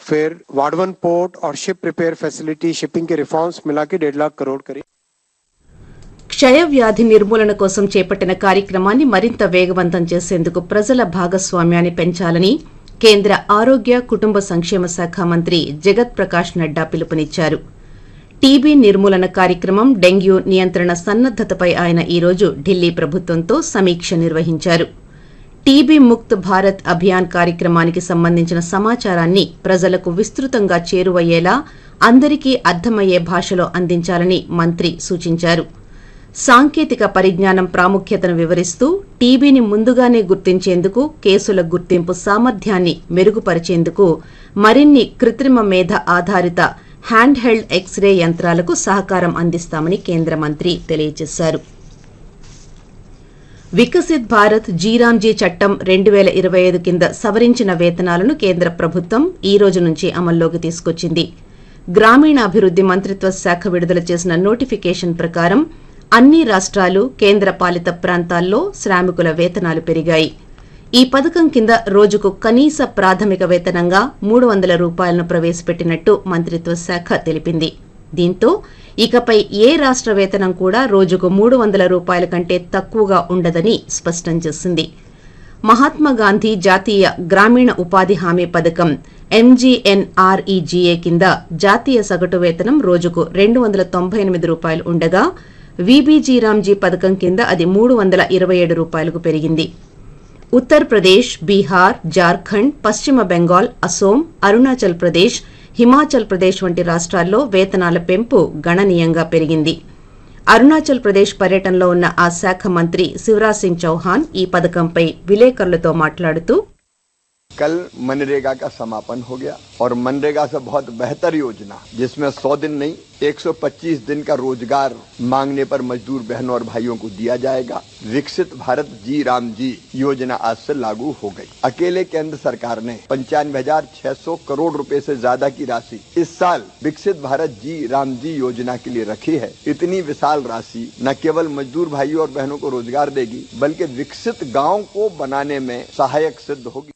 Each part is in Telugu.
फिर वाडवन पोर्ट और शिप रिपेयर फैसिलिटी शिपिंग के रिफॉर्म्स मिला के डेढ़ लाख करोड़ करीब క్షయ వ్యాధి నిర్మూలన కోసం చేపట్టిన కార్యక్రమాన్ని మరింత వేగవంతం చేసేందుకు ప్రజల భాగస్వామ్యాన్ని పెంచాలని కేంద్ర ఆరోగ్య కుటుంబ సంక్షేమ శాఖ మంత్రి జగత్ ప్రకాష్ నడ్డా పిలుపునిచ్చారు టీబీ నిర్మూలన కార్యక్రమం డెంగ్యూ నియంత్రణ సన్నద్దతపై ఆయన ఈ రోజు ఢిల్లీ ప్రభుత్వంతో సమీక్ష నిర్వహించారు టీబీ ముక్త్ భారత్ అభియాన్ కార్యక్రమానికి సంబంధించిన సమాచారాన్ని ప్రజలకు విస్తృతంగా చేరువయ్యేలా అందరికీ అర్థమయ్యే భాషలో అందించాలని మంత్రి సూచించారు సాంకేతిక పరిజ్ఞానం ప్రాముఖ్యతను వివరిస్తూ టీబీని ముందుగానే గుర్తించేందుకు కేసుల గుర్తింపు సామర్థ్యాన్ని మెరుగుపరిచేందుకు మరిన్ని కృత్రిమ మేధ ఆధారిత హ్యాండ్ హెల్డ్ ఎక్స్రే యంత్రాలకు సహకారం అందిస్తామని కేంద్ర మంత్రి తెలియజేశారు వికసిత్ భారత్ జీరాంజీ చట్టం రెండు వేల ఇరవై ఐదు కింద సవరించిన వేతనాలను కేంద్ర ప్రభుత్వం ఈ రోజు నుంచి అమల్లోకి తీసుకొచ్చింది గ్రామీణాభివృద్ది మంత్రిత్వ శాఖ విడుదల చేసిన నోటిఫికేషన్ ప్రకారం అన్ని రాష్ట్రాలు కేంద్ర పాలిత ప్రాంతాల్లో శ్రామికుల వేతనాలు పెరిగాయి ఈ పథకం కింద రోజుకు కనీస ప్రాథమిక వేతనంగా మూడు వందల రూపాయలను ప్రవేశపెట్టినట్టు మంత్రిత్వ శాఖ తెలిపింది దీంతో ఇకపై ఏ రాష్ట్ర వేతనం కూడా రోజుకు మూడు వందల రూపాయల కంటే తక్కువగా ఉండదని స్పష్టం చేసింది మహాత్మా గాంధీ జాతీయ గ్రామీణ ఉపాధి హామీ పథకం ఎంజీఎన్ఆర్ఈజీఏ కింద జాతీయ సగటు వేతనం రోజుకు రెండు వందల తొంభై ఎనిమిది రూపాయలు ఉండగా వీబీజీరామ్జీ పథకం కింద అది మూడు వందల ఇరవై ఏడు రూపాయలకు పెరిగింది ఉత్తరప్రదేశ్ బీహార్ జార్ఖండ్ పశ్చిమ బెంగాల్ అసోం అరుణాచల్ ప్రదేశ్ హిమాచల్ ప్రదేశ్ వంటి రాష్ట్రాల్లో వేతనాల పెంపు గణనీయంగా పెరిగింది అరుణాచల్ ప్రదేశ్ పర్యటనలో ఉన్న ఆ శాఖ మంత్రి శివరాజ్ సింగ్ చౌహాన్ ఈ పథకంపై విలేకరులతో మాట్లాడుతూ कल मनरेगा का समापन हो गया और मनरेगा से बहुत बेहतर योजना जिसमें 100 दिन नहीं 125 दिन का रोजगार मांगने पर मजदूर बहनों और भाइयों को दिया जाएगा विकसित भारत जी राम जी योजना आज से लागू हो गई अकेले केंद्र सरकार ने पंचानवे हजार छह सौ करोड़ रुपए से ज्यादा की राशि इस साल विकसित भारत जी राम जी योजना के लिए रखी है इतनी विशाल राशि न केवल मजदूर भाइयों और बहनों को रोजगार देगी बल्कि विकसित गांव को बनाने में सहायक सिद्ध होगी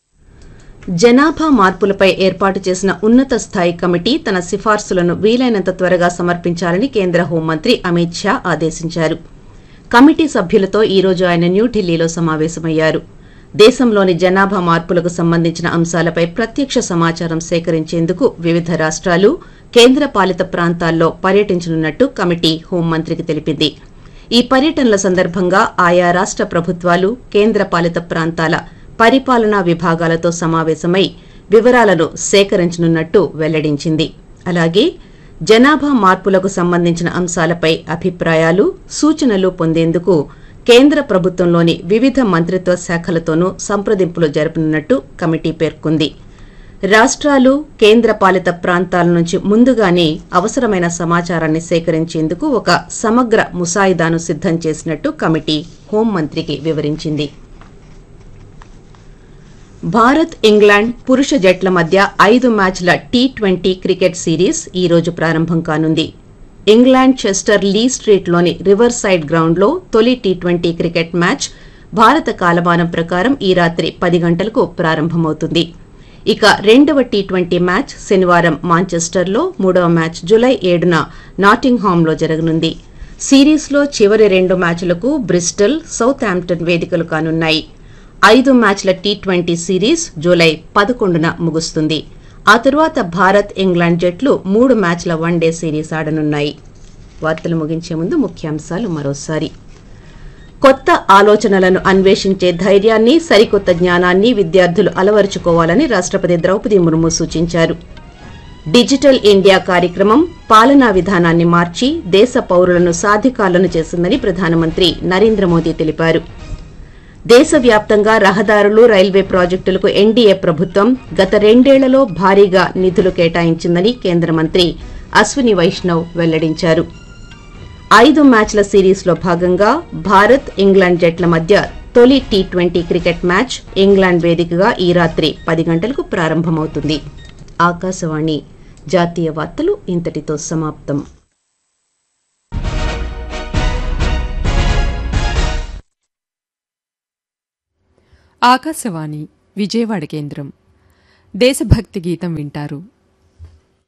జనాభా మార్పులపై ఏర్పాటు చేసిన ఉన్నత స్థాయి కమిటీ తన సిఫార్సులను వీలైనంత త్వరగా సమర్పించాలని కేంద్ర హోంమంత్రి అమిత్ షా ఆదేశించారు కమిటీ సభ్యులతో ఈ రోజు ఆయన న్యూఢిల్లీలో సమావేశమయ్యారు దేశంలోని జనాభా మార్పులకు సంబంధించిన అంశాలపై ప్రత్యక్ష సమాచారం సేకరించేందుకు వివిధ రాష్ట్రాలు కేంద్ర పాలిత ప్రాంతాల్లో పర్యటించనున్నట్టు కమిటీ హోంమంత్రికి తెలిపింది ఈ పర్యటనల సందర్భంగా ఆయా రాష్ట్ర ప్రభుత్వాలు కేంద్ర పాలిత ప్రాంతాల పరిపాలనా విభాగాలతో సమావేశమై వివరాలను సేకరించనున్నట్టు వెల్లడించింది అలాగే జనాభా మార్పులకు సంబంధించిన అంశాలపై అభిప్రాయాలు సూచనలు పొందేందుకు కేంద్ర ప్రభుత్వంలోని వివిధ మంత్రిత్వ శాఖలతోనూ సంప్రదింపులు జరపనున్నట్టు కమిటీ పేర్కొంది రాష్ట్రాలు కేంద్ర పాలిత ప్రాంతాల నుంచి ముందుగానే అవసరమైన సమాచారాన్ని సేకరించేందుకు ఒక సమగ్ర ముసాయిదాను సిద్ధం చేసినట్టు కమిటీ హోంమంత్రికి వివరించింది భారత్ ఇంగ్లాండ్ పురుష జట్ల మధ్య ఐదు మ్యాచ్ల టీ ట్వంటీ క్రికెట్ సిరీస్ ఈ రోజు ప్రారంభం కానుంది ఇంగ్లాండ్ చెస్టర్ లీ స్ట్రీట్లోని రివర్ సైడ్ గ్రౌండ్లో తొలి టీ ట్వంటీ క్రికెట్ మ్యాచ్ భారత కాలమానం ప్రకారం ఈ రాత్రి పది గంటలకు ప్రారంభమవుతుంది ఇక రెండవ టీ ట్వంటీ మ్యాచ్ శనివారం మాంచెస్టర్లో మూడవ మ్యాచ్ జులై ఏడున నాటింగ్హామ్లో జరగనుంది సిరీస్లో చివరి రెండు మ్యాచ్లకు బ్రిస్టల్ సౌత్ హాంప్టన్ వేదికలు కానున్నాయి ఐదు మ్యాచ్ల టీ ట్వంటీ సిరీస్ జూలై పదకొండున ముగుస్తుంది ఆ తరువాత భారత్ ఇంగ్లాండ్ జట్లు మూడు మ్యాచ్ల వన్డే సిరీస్ ఆడనున్నాయి వార్తలు ముగించే ముందు ముఖ్యాంశాలు మరోసారి కొత్త ఆలోచనలను అన్వేషించే ధైర్యాన్ని సరికొత్త జ్ఞానాన్ని విద్యార్థులు అలవరుచుకోవాలని రాష్ట్రపతి ద్రౌపది ముర్ము సూచించారు డిజిటల్ ఇండియా కార్యక్రమం పాలనా విధానాన్ని మార్చి దేశ పౌరులను సాధికారులను చేసిందని ప్రధానమంత్రి నరేంద్ర మోదీ తెలిపారు దేశవ్యాప్తంగా రహదారులు రైల్వే ప్రాజెక్టులకు ఎన్డీఏ ప్రభుత్వం గత రెండేళ్లలో భారీగా నిధులు కేటాయించిందని కేంద్ర మంత్రి అశ్విని వైష్ణవ్ వెల్లడించారు ఐదు మ్యాచ్ల సిరీస్లో భాగంగా భారత్ ఇంగ్లాండ్ జట్ల మధ్య తొలి T twenty cricket match England వేదికగా ఈ రాత్రి పది గంటలకు ప్రారంభమవుతుంది ఆకాశవాణి జాతీయ వార్తలు ఇంతటితో సమాప్తం ఆకాశవాణి విజయవాడ కేంద్రం దేశభక్తి గీతం వింటారు